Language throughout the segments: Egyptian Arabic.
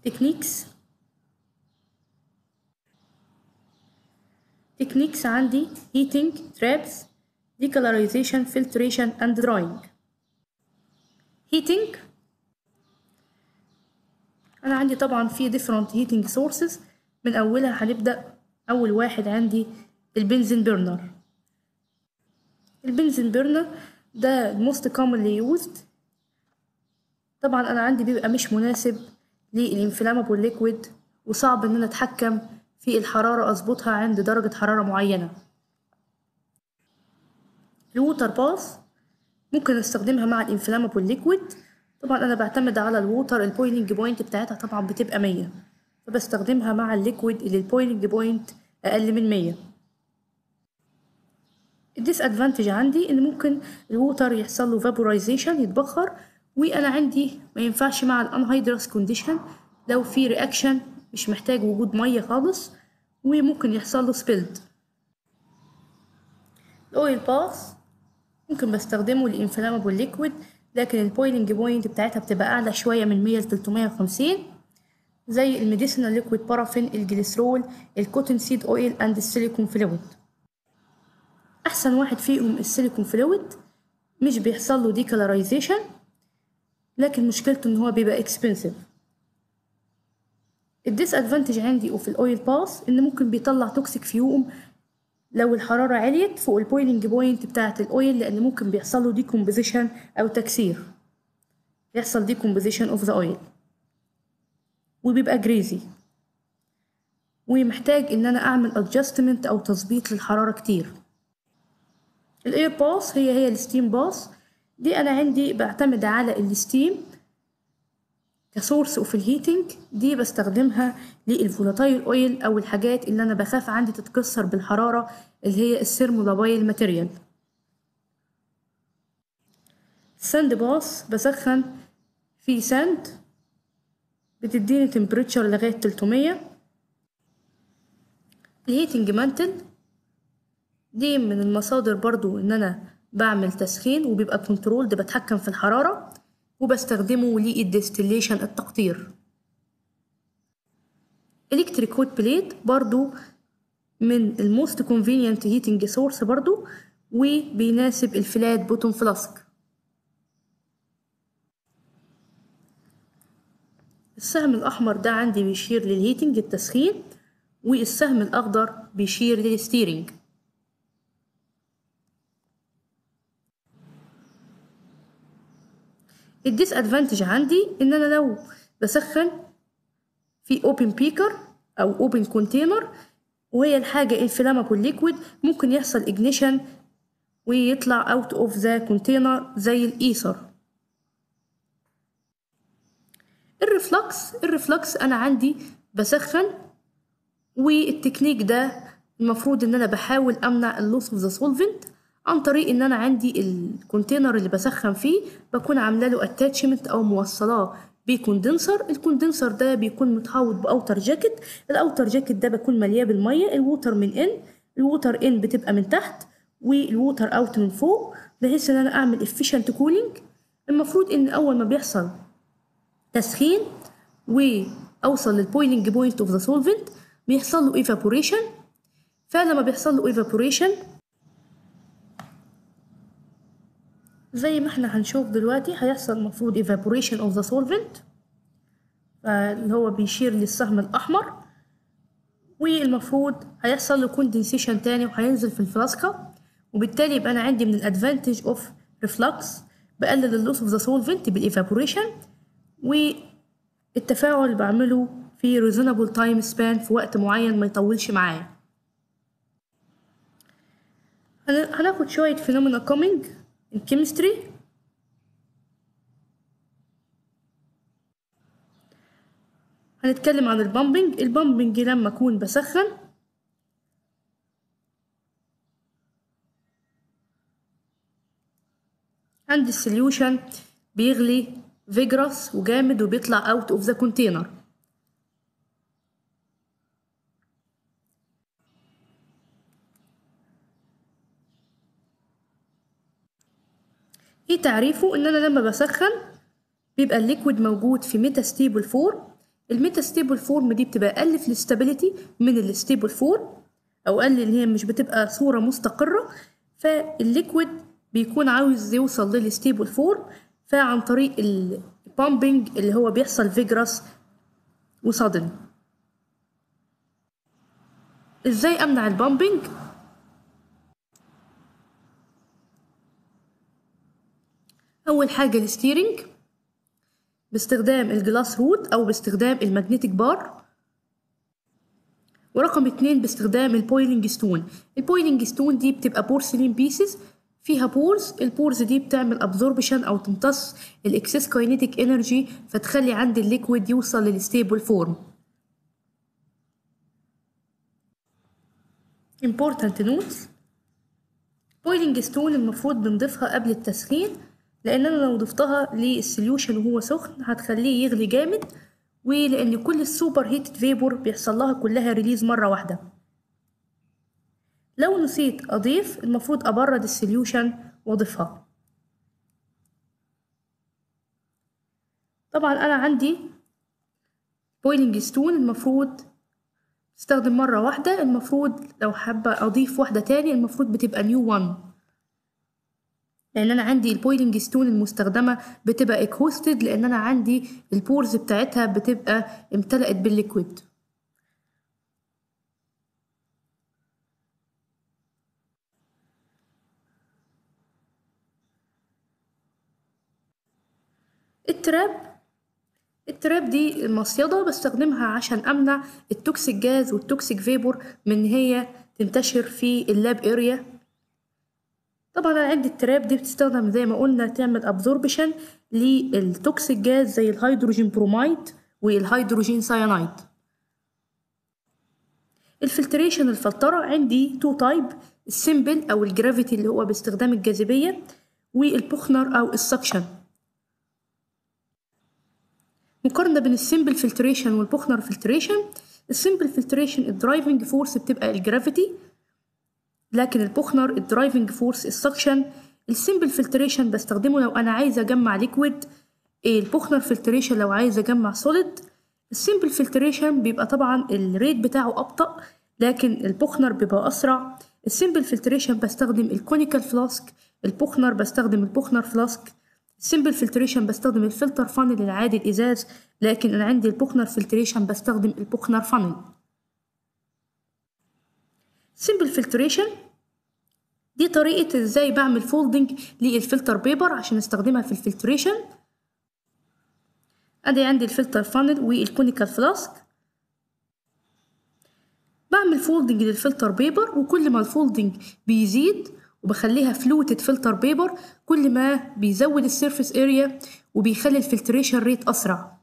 تكنيكس تكنيكس عندي heating traps decolorization filtration and drying heating انا عندي طبعا في different heating sources من اولها هنبدا اول واحد عندي البنزين بيرنر البنزين بيرنر ده most commonly used طبعا انا عندي بيبقى مش مناسب للانفلامابل ليكويد وصعب ان انا اتحكم في الحرارة اظبطها عند درجة حرارة معينة الووتر باث ممكن استخدمها مع الانفلامابل ليكويد طبعا انا بعتمد على الووتر البويلنج بوينت بتاعتها طبعا بتبقى مية فبستخدمها مع الليكويد اللي البويلنج بوينت اقل من مية الديس ادفانتج عندي ان ممكن الووتر يحصل له فابورايزيشن يتبخر وانا عندي ما ينفعش مع الانهيدرس كونديشن لو في رياكشن مش محتاج وجود ميه خالص وممكن يحصل له سبيلد الاويل باث ممكن بستخدمه للانفلامابل ليكويد لكن البويلنج بوينت بتاعتها بتبقى اعلى شويه من 100 ل 350 زي الميديسينال ليكويد بارافين الجليسرول الكوتن سيد اويل اند السيليكون فلويد احسن واحد فيهم السيليكون فلويد مش بيحصل له ديكالرايزيشن لكن مشكلته ان هو بيبقى اكسبنسيف الديس ادفانتج عندي وفي الاويل باس ان ممكن بيطلع توكسيك فيوم لو الحرارة عليت فوق البويلنج بوينت بتاعة الأويل لأن ممكن بيحصل له ديكومبوزيشن أو تكسير يحصل ديكومبوزيشن اوف ذا اويل وبيبقى جريزي ومحتاج إن أنا أعمل adjustment أو تظبيط للحرارة كتير الاير باس هي هي الستيم باس دي أنا عندي بعتمد على الستيم كسورس اوف الهيتنج دي بستخدمها للفولاتايل اويل او الحاجات اللي انا بخاف عندي تتكسر بالحراره اللي هي السيرمولابايل ماتيريال الساند باص بسخن في ساند بتديني تمبريتشر لغايه 300 الهيتنج مانتل دي من المصادر برضو ان انا بعمل تسخين وبيبقى كنترول ده بتحكم في الحراره وبستخدمه للديستليشن التقطير الكتريك هوت بليت برضو من الموست كونفينينت هيتنج سورس برضو وبيناسب الفلات بوتوم فلاسك السهم الأحمر ده عندي بيشير للهيتنج التسخين والسهم الأخضر بيشير للستيرنج الديس ادفانتج عندي ان انا لو بسخن في اوبن بيكر او اوبن كونتينر وهي الحاجة انفلامابل ليكويد ممكن يحصل ignition ويطلع اوت اوف ذا كونتينر زي الايثر الريفلكس الريفلكس انا عندي بسخن والتكنيك ده المفروض ان انا بحاول امنع اللوس اوف ذا سولفنت عن طريق ان انا عندي الكونتينر اللي بسخن فيه بكون عامله له اتاتشمنت او موصلاه بكوندنسر الكوندنسر ده بيكون متحوط باوتر جاكيت الاوتر جاكيت ده بكون ملياه بالميه الووتر من ان الووتر ان بتبقى من تحت والووتر اوت من فوق بحيث ان انا اعمل efficient كولينج المفروض ان اول ما بيحصل تسخين واوصل للبويلنج بوينت اوف ذا سولفنت بيحصل له evaporation فلما بيحصل له evaporation زي ما احنا هنشوف دلوقتي هيحصل المفروض evaporation of the solvent اللي هو بيشير للسهم الأحمر والمفروض هيحصل له condensation تاني وهينزل في الفلاسكة وبالتالي يبقى أنا عندي من الادفانتج of reflux بقلل اللوس of the solvent بالايفابوريشن والتفاعل اللي بعمله في reasonable time span في وقت معين ما يطولش معايا هناخد شوية phenomena coming الكيمستري هنتكلم عن البامبنج البامبنج لما اكون بسخن عندي السوليوشن بيغلي فيجرس وجامد وبيطلع اوت اوف ذا كونتينر ايه تعريفه ان انا لما بسخن بيبقى الليكويد موجود في ميتا ستيبل فور الميتا ستيبل فورم دي بتبقى اقل في الاستابيليتي من الستيبل فورم او اقل اللي هي مش بتبقى صوره مستقره فالليكويد بيكون عاوز يوصل للستيبل فورم فعن طريق البامبنج اللي هو بيحصل فيجرس وصدن ازاي امنع البامبنج اول حاجه الستيرنج باستخدام الجلاس رود او باستخدام المagnetic بار ورقم اتنين باستخدام البويلنج ستون البويلنج ستون دي بتبقى بورسلين بيسز فيها بورز البورز دي بتعمل ابزوربشن او تمتص الاكسس كاينيتيك انرجي فتخلي عندي الليكويد يوصل للستيبل فورم important notes بويلنج ستون المفروض بنضيفها قبل التسخين لان انا لو ضفتها للسوليوشن وهو سخن هتخليه يغلي جامد ولان كل السوبر هيتد فيبور بيحصل لها كلها ريليز مره واحده لو نسيت اضيف المفروض ابرد السوليوشن واضيفها طبعا انا عندي بويلنج ستون المفروض استخدم مرة واحدة المفروض لو حابة أضيف واحدة تاني المفروض بتبقى نيو وان لأن أنا عندي البويلنج ستون المستخدمة بتبقى اكوستد لأن أنا عندي البورز بتاعتها بتبقى امتلأت بالليكويد التراب التراب دي مصيدة بستخدمها عشان أمنع التوكسيك جاز والتوكسيك فيبور من إن هي تنتشر في اللاب اريا طبعا أنا عندي التراب دي بتستخدم زي ما قلنا تعمل ابزوربشن للتوكسيك جاز زي الهيدروجين برومايد والهيدروجين سايانايد الفلتريشن الفلترة عندي تو تايب السيمبل أو الجرافيتي اللي هو باستخدام الجاذبية والبوخنر أو السكشن مقارنة بين السيمبل فلتريشن والبوخنر فلتريشن السيمبل فلتريشن الدرايفنج فورس بتبقى الجرافيتي لكن البوخنر الدرايفنج فورس السكشن السيمبل فلتريشن بستخدمه لو انا عايزه اجمع ليكويد البوخنر فلتريشن لو عايزه اجمع سوليد السيمبل فلتريشن بيبقى طبعا الريت بتاعه ابطا لكن البوخنر بيبقى اسرع السيمبل فلتريشن بستخدم الكونيكال فلاسك البوخنر بستخدم البوخنر فلاسك السيمبل فلتريشن بستخدم الفلتر فانل العادي الازاز لكن انا عندي البوخنر فلتريشن بستخدم البوخنر فانل سيمبل فلتريشن دي طريقة ازاي بعمل فولدنج للفلتر بيبر عشان استخدمها في الفلتريشن ادي عندي الفلتر فانل والكونيكال فلاسك بعمل فولدنج للفلتر بيبر وكل ما الفولدنج بيزيد وبخليها فلوتد فلتر بيبر كل ما بيزود السيرفيس اريا وبيخلي الفلتريشن ريت اسرع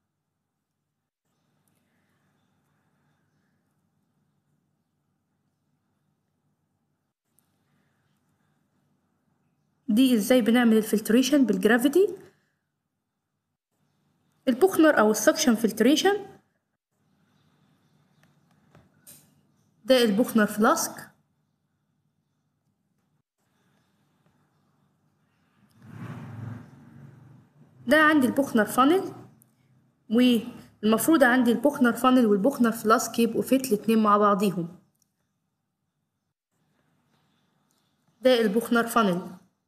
دي ازاي بنعمل الفلتريشن بالجرافيتي البوخنر او السكشن فلتريشن ده البوخنر فلاسك ده عندي البوخنر فانل والمفروض عندي البوخنر فانل والبوخنر فلاسك يبقوا فيت الاتنين مع بعضيهم ده البوخنر فانل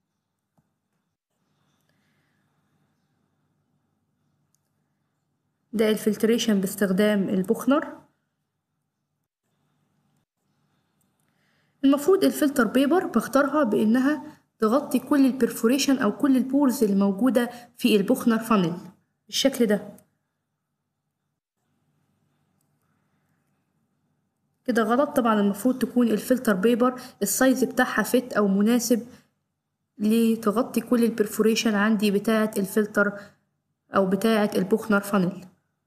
ده الفلتريشن باستخدام البوخنر المفروض الفلتر بيبر بختارها بانها تغطي كل البرفوريشن او كل البورز اللي موجوده في البوخنر فانل بالشكل ده كده غلط طبعا المفروض تكون الفلتر بيبر السايز بتاعها فيت او مناسب لتغطي كل البرفوريشن عندي بتاعه الفلتر او بتاعه البوخنر فانل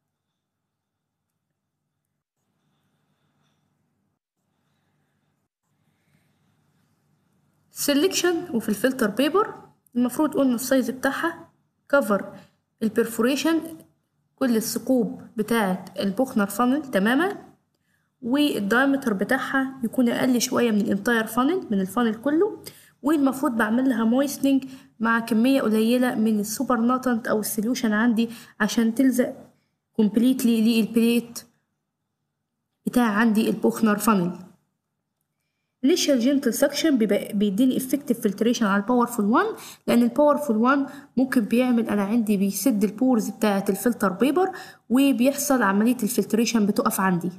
سيلكشن وفي الفلتر بيبر المفروض قلنا السايز بتاعها كفر البرفوريشن كل الثقوب بتاعة البوخنر فانل تماما والدايمتر بتاعها يكون اقل شوية من الانتاير فانل من الفانل كله والمفروض بعمل لها مويستنج مع كمية قليلة من السوبر ناتنت او السوليوشن عندي عشان تلزق كومبليتلي للبليت بتاع عندي البوخنر فانل initial gentle suction بيبقى بيديني effective filtration على الباورفول 1 لان الباورفول 1 ممكن بيعمل انا عندي بيسد البورز بتاعه الفلتر بيبر وبيحصل عمليه الفلتريشن بتقف عندي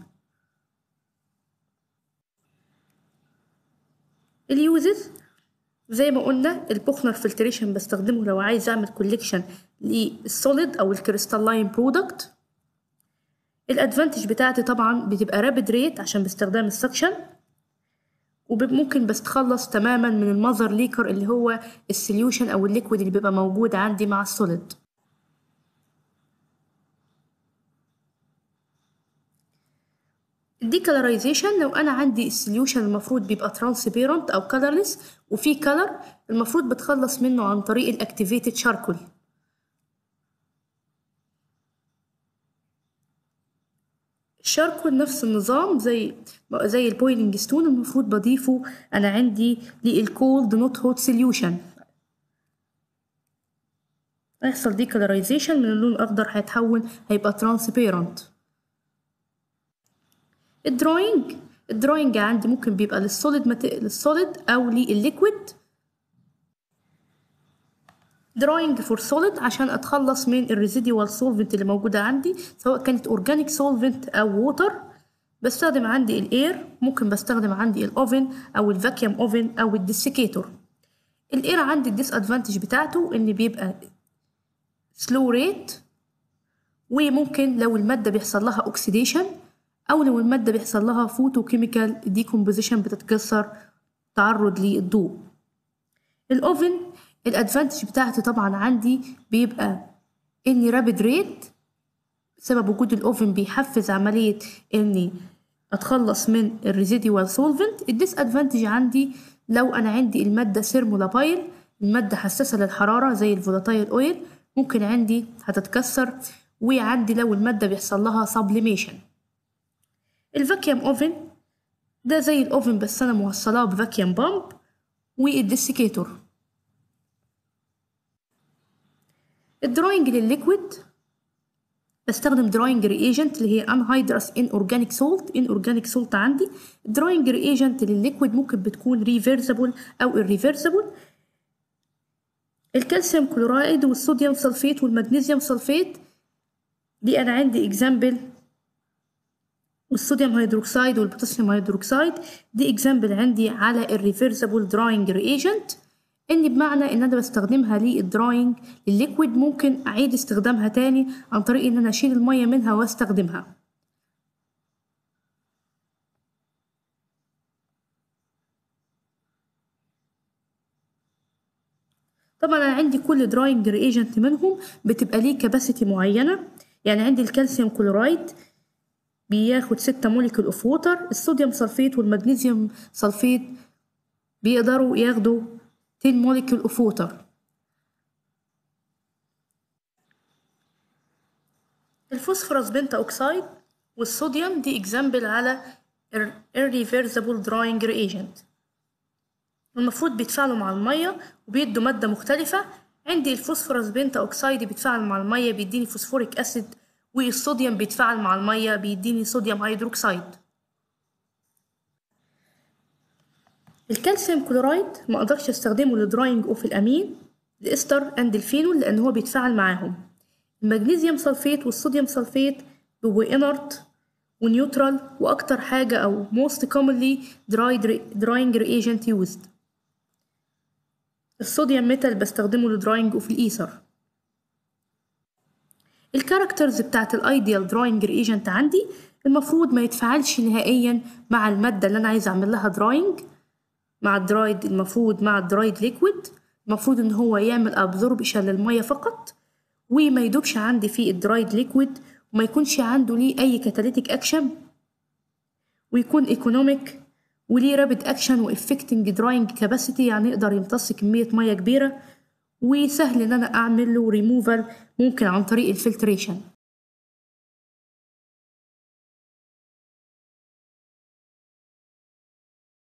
اليوزز زي ما قلنا البوخنر فلتريشن بستخدمه لو عايز اعمل كوليكشن للسوليد او الكريستالين برودكت الادفانتج بتاعتي طبعا بتبقى رابid ريت عشان باستخدام السكشن وممكن بستخلص تماما من المذر ليكر اللي هو السوليوشن او الليكويد اللي بيبقى موجود عندي مع السوليد الديكالرايزيشن لو انا عندي السوليوشن المفروض بيبقى ترانسبيرنت او كلرلس وفي كلر المفروض بتخلص منه عن طريق الاكتيفيتد شاركول الشاركول نفس النظام زي زي البويلنج ستون المفروض بضيفه انا عندي للكولد نوت هوت سوليوشن هيحصل ديكالرايزيشن من اللون الاخضر هيتحول هيبقى ترانسبيرنت الدروينج الدروينج عندي ممكن بيبقى للسوليد مت... للسوليد او للليكويد دروينج فور سوليد عشان اتخلص من الريزيديوال سولفنت اللي موجوده عندي سواء كانت اورجانيك سولفنت او ووتر بستخدم عندي الاير ممكن بستخدم عندي الاوفن او الفاكيوم اوفن او الديسيكيتور الاير عندي الديس ادفانتج بتاعته ان بيبقى سلو ريت وممكن لو الماده بيحصل لها اوكسيديشن او لو الماده بيحصل لها فوتو كيميكال ديكومبوزيشن بتتكسر تعرض للضوء الاوفن الادفانتج بتاعتي طبعا عندي بيبقى اني رابد ريت بسبب وجود الاوفن بيحفز عمليه اني اتخلص من الريزيديوال سولفنت الديس ادفانتج عندي لو انا عندي الماده سيرمولابايل الماده حساسه للحراره زي الفولاتايل اويل ممكن عندي هتتكسر وعندي لو الماده بيحصل لها سبليميشن الفاكيوم اوفن ده زي الاوفن بس انا موصلاه بفاكيوم بامب والديسيكيتور الدراينج للليكويد بستخدم دراينج رياجنت اللي هي انهيدرس ان اورجانيك سولت ان اورجانيك سولت عندي الدراينج رياجنت للليكويد ممكن بتكون ريفرسبل او الريفرسبل الكالسيوم كلورايد والصوديوم سلفيت والمغنيسيوم سلفيت دي انا عندي اكزامبل والصوديوم هيدروكسيد والبوتاسيوم هيدروكسيد دي اكزامبل عندي على الريفرسبل دراينج رياجنت ان بمعنى ان انا بستخدمها للدراينج للليكويد ممكن اعيد استخدامها تاني عن طريق ان انا اشيل الميه منها واستخدمها طبعا انا عندي كل دراينج رياجنت منهم بتبقى ليه كباسيتي معينه يعني عندي الكالسيوم كلورايد بياخد ستة موليكول اوف ووتر الصوديوم سلفيت والمغنيسيوم سلفيت بيقدروا ياخدوا 10 موليكول اوف ووتر الفوسفورس بنتا اوكسايد والصوديوم دي اكزامبل على irreversible drying reagent المفروض بيتفاعلوا مع المية وبيدوا مادة مختلفة عندي الفوسفورس بنتا اوكسايد بيتفاعل مع المية بيديني فوسفوريك اسيد والصوديوم بيتفاعل مع المية بيديني صوديوم هيدروكسيد الكالسيوم كلورايد ما اقدرش استخدمه لدراينج اوف الامين الاستر اند الفينول لان هو بيتفاعل معاهم المغنيسيوم سلفيت والصوديوم سلفيت بيبقوا انرت ونيوترال واكتر حاجه او most commonly dried drying reagent used الصوديوم ميتال بستخدمه لدراينج اوف الايثر الكاركترز بتاعت الايديال دراينج ريجنت عندي المفروض ما يتفاعلش نهائيا مع الماده اللي انا عايز اعمل لها دراينج مع الدرايد المفروض مع الدرايد ليكويد المفروض ان هو يعمل ابزوربشن للميه فقط وما يدوبش عندي في الدرايد ليكويد وما يكونش عنده ليه اي كاتاليتيك اكشن ويكون ايكونوميك وليه رابد اكشن وافكتنج دراينج كاباسيتي يعني يقدر يمتص كميه ميه كبيره وسهل ان انا اعمل له ريموفال ممكن عن طريق الفلتريشن